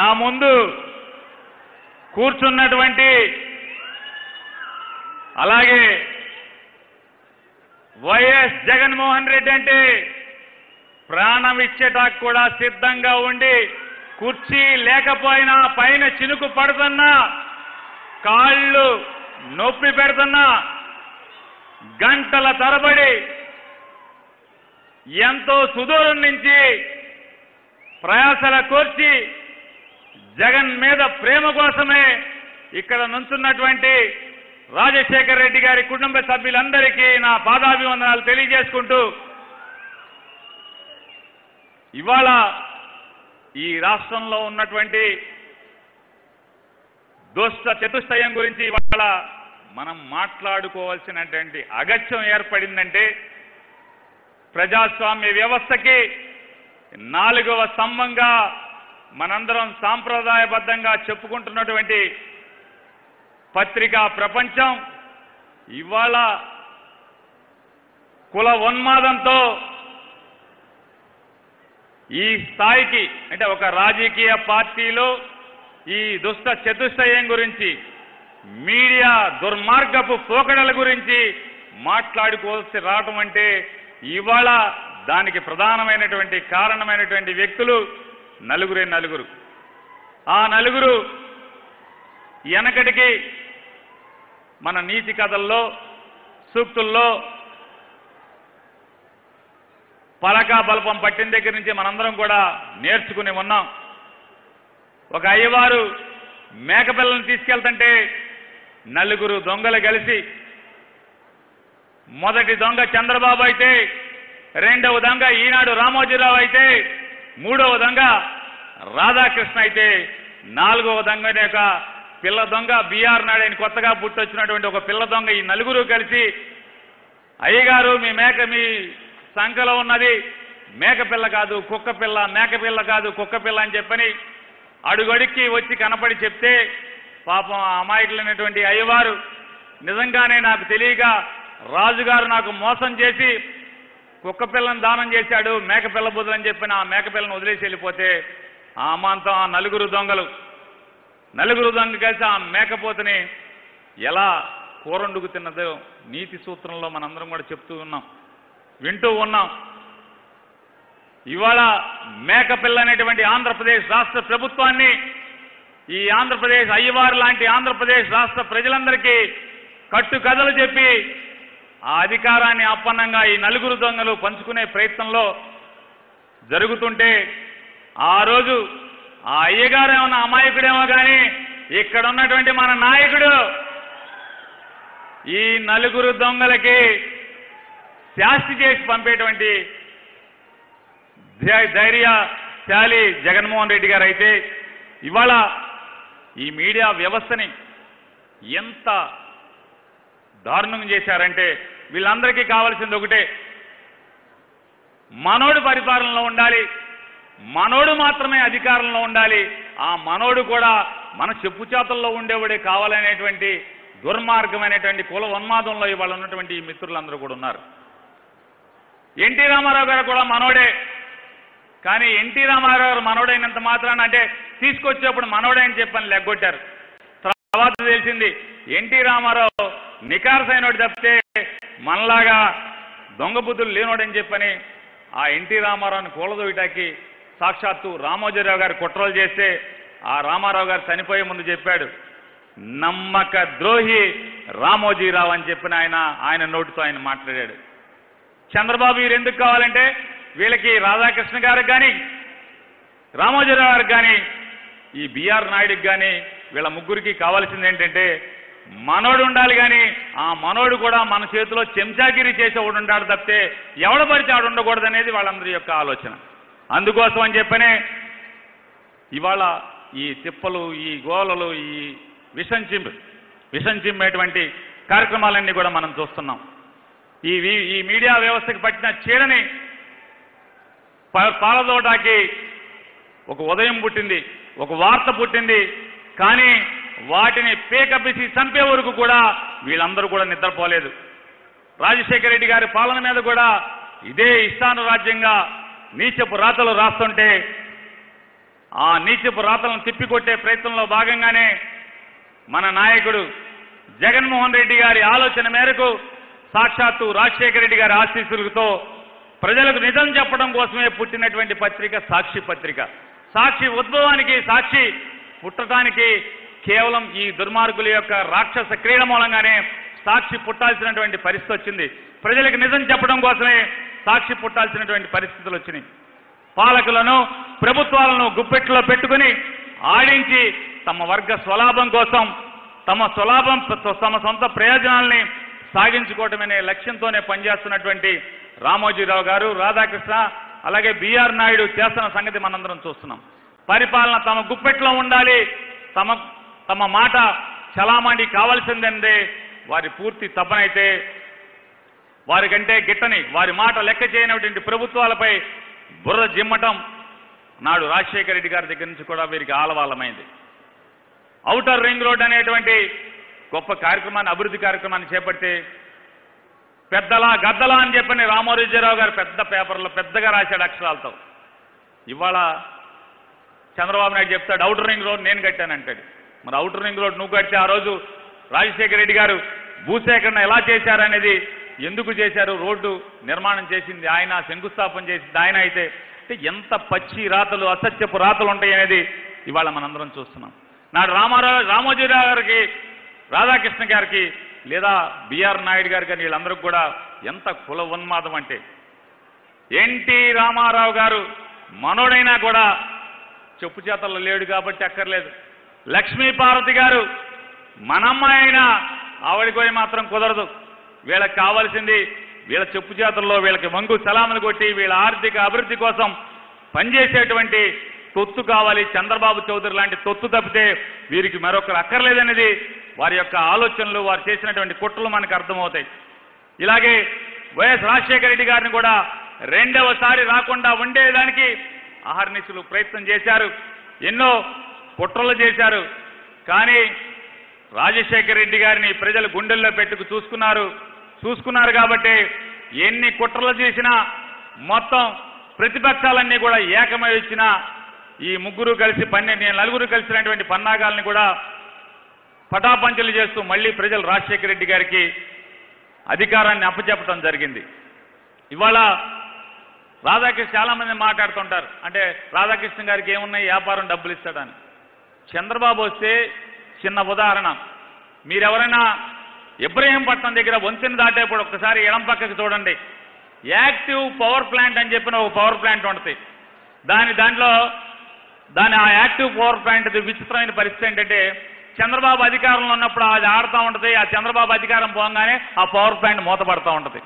నా ముందు కూర్చున్నటువంటి అలాగే వైఎస్ జగన్మోహన్ రెడ్డి అంటే ప్రాణం ఇచ్చేటాకు కూడా సిద్ధంగా ఉండి కుర్చీ లేకపోయినా పైన చినుకు పడుతున్నా కాళ్ళు నొప్పి పెడుతున్నా గంటల తరబడి ఎంతో సుదూరం నుంచి ప్రయాసల కోర్చి జగన్ మీద ప్రేమ కోసమే ఇక్కడ నుంచున్నటువంటి రాజశేఖర్ రెడ్డి గారి కుటుంబ సభ్యులందరికీ నా పాదాభివందనాలు తెలియజేసుకుంటూ ఇవాళ ఈ రాష్ట్రంలో ఉన్నటువంటి దుష్ట చతుష్టయం గురించి ఇవాళ మనం మాట్లాడుకోవాల్సినటువంటి అగత్యం ఏర్పడిందంటే ప్రజాస్వామ్య వ్యవస్థకి నాలుగవ స్తంభంగా మనందరం సాంప్రదాయబద్ధంగా చెప్పుకుంటున్నటువంటి పత్రికా ప్రపంచం ఇవాళ కుల ఉన్మాదంతో ఈ స్థాయికి అంటే ఒక రాజకీయ పార్టీలో ఈ దుష్ట చతుష్టయం గురించి మీడియా దుర్మార్గపు పోకడల గురించి మాట్లాడుకోవాల్సి రావటం అంటే ఇవాళ దానికి ప్రధానమైనటువంటి కారణమైనటువంటి వ్యక్తులు నలుగురే నలుగురు ఆ నలుగురు వెనకటికి మన నీతి కథల్లో సూక్తుల్లో పలకా బల్పం పట్టిన దగ్గర నుంచి మనందరం కూడా నేర్చుకుని ఉన్నాం ఒక అయ్యవారు మేకపిల్లని తీసుకెళ్తుంటే నలుగురు దొంగలు కలిసి మొదటి దొంగ చంద్రబాబు అయితే రెండవ దొంగ ఈనాడు రామోజీరావు అయితే మూడవ దొంగ రాధాకృష్ణ అయితే నాలుగవ దొంగ యొక్క పిల్ల దొంగ బీఆర్ నాడు ఆయన కొత్తగా పుట్టొచ్చినటువంటి ఒక పిల్ల దొంగ ఈ నలుగురు కలిసి అయ్యగారు మీ మేక మీ సంఖలో ఉన్నది మేక పిల్ల కాదు కుక్క పిల్ల మేక పిల్ల కాదు కుక్క పిల్ల అని చెప్పని అడుగడికి వచ్చి కనపడి చెప్తే పాపం ఆ అమాయకులైనటువంటి అయ్యవారు నిజంగానే నాకు తెలియక రాజుగారు నాకు మోసం చేసి కుక్క పిల్లని దానం చేశాడు మేక పిల్ల బుద్ధులని చెప్పిన ఆ మేక పిల్లని వదిలేసి వెళ్ళిపోతే ఆ అమాంతం ఆ నలుగురు దొంగలు నలుగురు దొంగ కలిసి ఆ మేకపోతని ఎలా కూరండుకు తిన్నదో నీతి సూత్రంలో మనందరం కూడా చెప్తూ ఉన్నాం వింటూ ఉన్నాం ఇవాళ మేకపిల్ల అనేటువంటి ఆంధ్రప్రదేశ్ రాష్ట్ర ప్రభుత్వాన్ని ఈ ఆంధ్రప్రదేశ్ అయ్యవారు లాంటి ఆంధ్రప్రదేశ్ రాష్ట్ర ప్రజలందరికీ కట్టు కథలు చెప్పి ఆ అధికారాన్ని అప్పన్నంగా ఈ నలుగురు దొంగలు పంచుకునే ప్రయత్నంలో జరుగుతుంటే ఆ రోజు ఆ అయ్యగారు ఏమన్నా అమాయకుడేమో కానీ ఇక్కడ ఉన్నటువంటి మన నాయకుడు ఈ నలుగురు దొంగలకి శాస్తి చేసి పంపేటువంటి ధై- ధైర్యశాలి జగన్మోహన్ రెడ్డి గారు అయితే ఇవాళ ఈ మీడియా వ్యవస్థని ఎంత దారుణం చేశారంటే వీళ్ళందరికీ కావాల్సింది ఒకటే మనోడు పరిపాలనలో ఉండాలి మనోడు మాత్రమే అధికారంలో ఉండాలి ఆ మనోడు కూడా మన చెప్పు చేతల్లో ఉండేవాడే కావాలనేటువంటి దుర్మార్గమైనటువంటి కుల ఉన్మాదంలో ఇవాళ ఉన్నటువంటి ఈ మిత్రులందరూ కూడా ఉన్నారు ఎన్టీ రామారావు గారు కూడా మనోడే కానీ ఎన్టీ రామారావు గారు మనోడైనంత మాత్రాన అంటే తీసుకొచ్చేప్పుడు మనోడే అని చెప్పని లెగ్గొట్టారు తర్వాత తెలిసింది ఎన్టీ రామారావు నికార్సైనోడు తప్పితే మనలాగా దొంగ బుద్ధులు లేనోడని చెప్పని ఆ ఎన్టీ రామారావుని కూలదోయటానికి సాక్షాత్తు రామోజీరావు గారు కుట్రలు చేస్తే ఆ రామారావు గారు చనిపోయే ముందు చెప్పాడు నమ్మక ద్రోహి రామోజీరావు అని చెప్పిన ఆయన ఆయన నోటితో ఆయన మాట్లాడాడు చంద్రబాబు వీరు ఎందుకు కావాలంటే వీళ్ళకి రాధాకృష్ణ గారికి కానీ రామోజీరావు గారికి కానీ ఈ బిఆర్ నాయుడికి కానీ వీళ్ళ ముగ్గురికి కావాల్సింది ఏంటంటే మనోడు ఉండాలి కానీ ఆ మనోడు కూడా మన చేతిలో చెంచాగిరి చేసేవాడు ఉండాడు తప్పితే ఎవడ పడితే ఆడు ఉండకూడదు అనేది వాళ్ళందరి యొక్క ఆలోచన అందుకోసం అని చెప్పనే ఇవాళ ఈ తిప్పలు ఈ గోలలు ఈ విషం చిమ్ విషం చిమ్మేటువంటి కార్యక్రమాలన్నీ కూడా మనం చూస్తున్నాం ఈ వి- ఈ మీడియా వ్యవస్థకి పట్టిన చీడని ప- పాలదోటాకి ఒక ఉదయం పుట్టింది ఒక వార్త పుట్టింది కానీ వాటిని పేకపిసి చంపే వరకు కూడా వీళ్ళందరూ కూడా నిద్రపోలేదు రాజశేఖర రెడ్డి గారి పాలన మీద కూడా ఇదే ఇష్టానురాజ్యంగా నీచపు రాతలు రాస్తుంటే ఆ నీచపు రాతలను తిప్పికొట్టే ప్రయత్నంలో భాగంగానే మన నాయకుడు జగన్మోహన్ రెడ్డి గారి ఆలోచన మేరకు సాక్షాత్తు రాజశేఖర రెడ్డి గారి ఆశీస్సులతో ప్రజలకు నిజం చెప్పడం కోసమే పుట్టినటువంటి పత్రిక సాక్షి పత్రిక సాక్షి ఉద్భవానికి సాక్షి పుట్టడానికి కేవలం ఈ దుర్మార్గుల యొక్క రాక్షస క్రీడ మూలంగానే సాక్షి పుట్టాల్సినటువంటి పరిస్థితి వచ్చింది ప్రజలకు నిజం చెప్పడం కోసమే సాక్షి పుట్టాల్సినటువంటి పరిస్థితులు వచ్చినాయి పాలకులను ప్రభుత్వాలను గుప్పెట్లో పెట్టుకుని ఆడించి తమ వర్గ స్వలాభం కోసం తమ స్వలాభం తమ సొంత ప్రయోజనాల్ని సాగించుకోవటమనే లక్ష్యంతోనే పనిచేస్తున్నటువంటి రామోజీరావు గారు రాధాకృష్ణ అలాగే బిఆర్ నాయుడు చేస్తున్న సంగతి మనందరం చూస్తున్నాం పరిపాలన తమ గుప్పెట్లో ఉండాలి తమ తమ మాట చలామణి కావాల్సిందంటే వారి పూర్తి తప్పనైతే వారికంటే గిట్టని వారి మాట లెక్క చేయనటువంటి ప్రభుత్వాలపై బుర్ర జిమ్మటం నాడు రాజశేఖర రెడ్డి గారి దగ్గర నుంచి కూడా వీరికి ఆలవాలమైంది ఔటర్ రింగ్ రోడ్ అనేటువంటి గొప్ప కార్యక్రమాన్ని అభివృద్ధి కార్యక్రమాన్ని చేపడితే పెద్దలా గద్దలా అని చెప్పని రామారాజరావు గారు పెద్ద పేపర్లో పెద్దగా రాశాడు అక్షరాలతో ఇవాళ చంద్రబాబు నాయుడు చెప్తాడు ఔటర్ రింగ్ రోడ్ నేను కట్టానంటాడు మరి ఔటర్ రింగ్ రోడ్ నువ్వు కడితే ఆ రోజు రాజశేఖర రెడ్డి గారు భూసేకరణ ఎలా చేశారనేది ఎందుకు చేశారు రోడ్డు నిర్మాణం చేసింది ఆయన శంకుస్థాపన చేసింది ఆయన అయితే అంటే ఎంత పచ్చి రాతలు అసత్యపు రాతలు ఉంటాయి అనేది ఇవాళ మనందరం చూస్తున్నాం నాడు రామారావు రామోజీరావు గారికి రాధాకృష్ణ గారికి లేదా బిఆర్ నాయుడు గారికి కానీ వీళ్ళందరికీ కూడా ఎంత కుల ఉన్మాదం అంటే ఎన్టీ రామారావు గారు మనోడైనా కూడా చెప్పు చేతల్లో లేడు కాబట్టి అక్కర్లేదు లక్ష్మీ పార్వతి గారు మనమ్మాయి అయినా ఆవిడకి పోయి మాత్రం కుదరదు వీళ్ళకి కావాల్సింది వీళ్ళ చెప్పు చేతల్లో వీళ్ళకి మంగు సలాములు కొట్టి వీళ్ళ ఆర్థిక అభివృద్ధి కోసం పనిచేసేటువంటి తొత్తు కావాలి చంద్రబాబు చౌదరి లాంటి తొత్తు తప్పితే వీరికి మరొకరు అక్కర్లేదనేది వారి యొక్క ఆలోచనలు వారు చేసినటువంటి కుట్రలు మనకు అర్థమవుతాయి ఇలాగే వైఎస్ రాజశేఖర రెడ్డి గారిని కూడా రెండవసారి రాకుండా ఉండేదానికి ఆహర్నిశలు ప్రయత్నం చేశారు ఎన్నో కుట్రలు చేశారు కానీ రాజశేఖర రెడ్డి గారిని ప్రజలు గుండెల్లో పెట్టుకు చూసుకున్నారు చూసుకున్నారు కాబట్టి ఎన్ని కుట్రలు చేసినా మొత్తం ప్రతిపక్షాలన్నీ కూడా ఏకమై వచ్చిన ఈ ముగ్గురు కలిసి పన్నె నేను నలుగురు కలిసినటువంటి పన్నాగాల్ని కూడా పటాపంచలు చేస్తూ మళ్ళీ ప్రజలు రాజశేఖర రెడ్డి గారికి అధికారాన్ని అప్పచెప్పడం జరిగింది ఇవాళ రాధాకృష్ణ చాలా మంది మాట్లాడుతుంటారు అంటే రాధాకృష్ణ గారికి ఏమున్నాయి వ్యాపారం డబ్బులు ఇస్తాడని చంద్రబాబు వస్తే చిన్న ఉదాహరణ మీరెవరైనా ఇబ్రహీంపట్నం దగ్గర వంతెన దాటేప్పుడు ఒక్కసారి ఎడం పక్కకి చూడండి యాక్టివ్ పవర్ ప్లాంట్ అని చెప్పిన ఒక పవర్ ప్లాంట్ ఉంటుంది దాని దాంట్లో దాని ఆ యాక్టివ్ పవర్ ప్లాంట్ విచిత్రమైన పరిస్థితి ఏంటంటే చంద్రబాబు అధికారంలో ఉన్నప్పుడు అది ఆడుతూ ఉంటుంది ఆ చంద్రబాబు అధికారం పోగానే ఆ పవర్ ప్లాంట్ మూతపడుతూ ఉంటుంది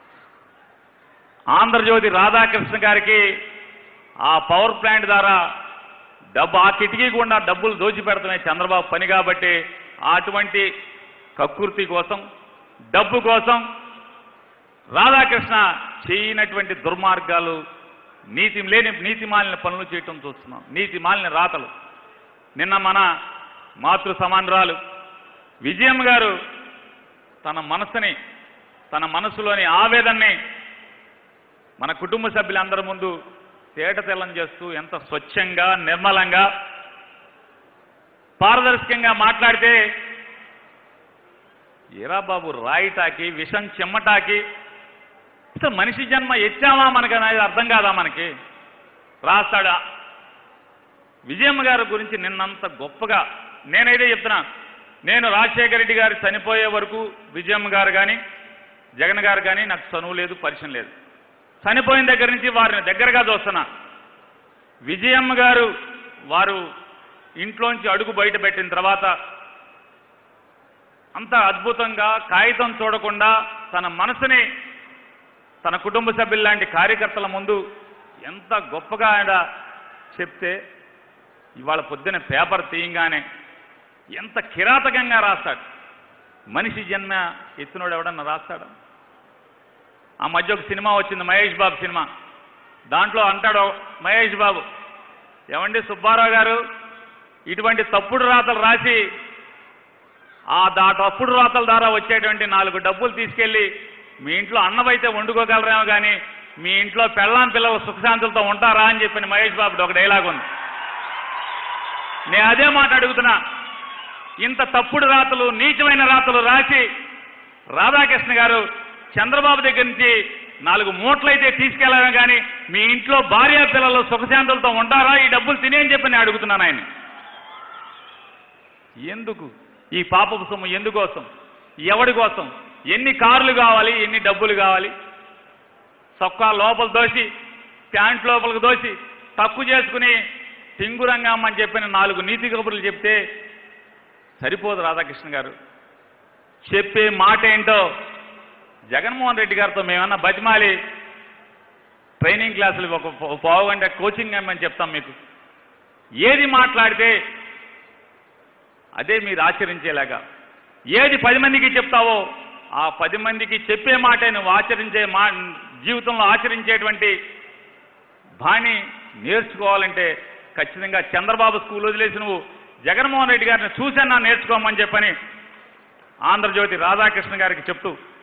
ఆంధ్రజ్యోతి రాధాకృష్ణ గారికి ఆ పవర్ ప్లాంట్ ద్వారా డబ్బు ఆ కిటికీ గుండా డబ్బులు దోచిపెడతామే చంద్రబాబు పని కాబట్టి అటువంటి కక్కుర్తి కోసం డబ్బు కోసం రాధాకృష్ణ చేయనటువంటి దుర్మార్గాలు నీతి లేని నీతి మాలిన పనులు చేయటం చూస్తున్నాం నీతి మాలిన రాతలు నిన్న మన మాతృ సమానరాలు విజయం గారు తన మనసుని తన మనసులోని ఆవేదనని మన కుటుంబ సభ్యులందరి ముందు తేట తెల్లం చేస్తూ ఎంత స్వచ్ఛంగా నిర్మలంగా పారదర్శకంగా మాట్లాడితే ఏరా బాబు రాయిటాకి విషం చెమ్మటాకి అసలు మనిషి జన్మ ఎచ్చామా మనకు అనేది అర్థం కాదా మనకి రాస్తాడా విజయమ్మ గారి గురించి నిన్నంత గొప్పగా నేనైతే చెప్తున్నా నేను రాజశేఖర రెడ్డి గారు చనిపోయే వరకు విజయమ్మ గారు కానీ జగన్ గారు కానీ నాకు చనువు లేదు పరిచయం లేదు చనిపోయిన దగ్గర నుంచి వారిని దగ్గరగా చూస్తున్నా విజయమ్మ గారు వారు ఇంట్లోంచి అడుగు బయట పెట్టిన తర్వాత అంత అద్భుతంగా కాగితం చూడకుండా తన మనసుని తన కుటుంబ సభ్యుల్లాంటి కార్యకర్తల ముందు ఎంత గొప్పగా ఆయన చెప్తే ఇవాళ పొద్దున పేపర్ తీయంగానే ఎంత కిరాతకంగా రాస్తాడు మనిషి జన్మ ఎత్తునోడు ఎవడన్నా రాస్తాడా ఆ మధ్య ఒక సినిమా వచ్చింది మహేష్ బాబు సినిమా దాంట్లో అంటాడు మహేష్ బాబు ఏమండి సుబ్బారావు గారు ఇటువంటి తప్పుడు రాతలు రాసి ఆ దా తప్పుడు రాతల ద్వారా వచ్చేటువంటి నాలుగు డబ్బులు తీసుకెళ్ళి మీ ఇంట్లో అన్నమైతే వండుకోగలరేమో కానీ మీ ఇంట్లో పెళ్ళాం పిల్లలు సుఖశాంతులతో ఉంటారా అని చెప్పిన మహేష్ బాబుది ఒక డైలాగ్ ఉంది నేను అదే మాట అడుగుతున్నా ఇంత తప్పుడు రాతలు నీచమైన రాతలు రాసి రాధాకృష్ణ గారు చంద్రబాబు దగ్గర నుంచి నాలుగు మూట్లయితే తీసుకెళ్లాలని కానీ మీ ఇంట్లో భార్య పిల్లలు సుఖశాంతులతో ఉంటారా ఈ డబ్బులు తినే అని చెప్పి నేను అడుగుతున్నాను ఆయన ఎందుకు ఈ పాపపు సొమ్ము ఎందుకోసం ఎవడి కోసం ఎన్ని కార్లు కావాలి ఎన్ని డబ్బులు కావాలి సొక్కా లోపల దోసి ప్యాంట్ లోపలికి దోసి తక్కువ చేసుకుని టింగురంగమ్మని చెప్పిన నాలుగు నీతి కబుర్లు చెప్తే సరిపోదు రాధాకృష్ణ గారు చెప్పే మాట ఏంటో జగన్మోహన్ రెడ్డి గారితో మేమన్నా బతిమాలి ట్రైనింగ్ క్లాసులు ఒక పో- పావు గంట కోచింగ్ ఇమ్మని చెప్తాం మీకు ఏది మాట్లాడితే అదే మీరు ఆచరించేలాగా ఏది పది మందికి చెప్తావో ఆ పది మందికి చెప్పే మాటే నువ్వు ఆచరించే మా జీవితంలో ఆచరించేటువంటి బాణి నేర్చుకోవాలంటే ఖచ్చితంగా చంద్రబాబు స్కూల్ వదిలేసి నువ్వు జగన్మోహన్ రెడ్డి గారిని చూసన్నా నేర్చుకోమని చెప్పని ఆంధ్రజ్యోతి రాధాకృష్ణ గారికి చెప్తూ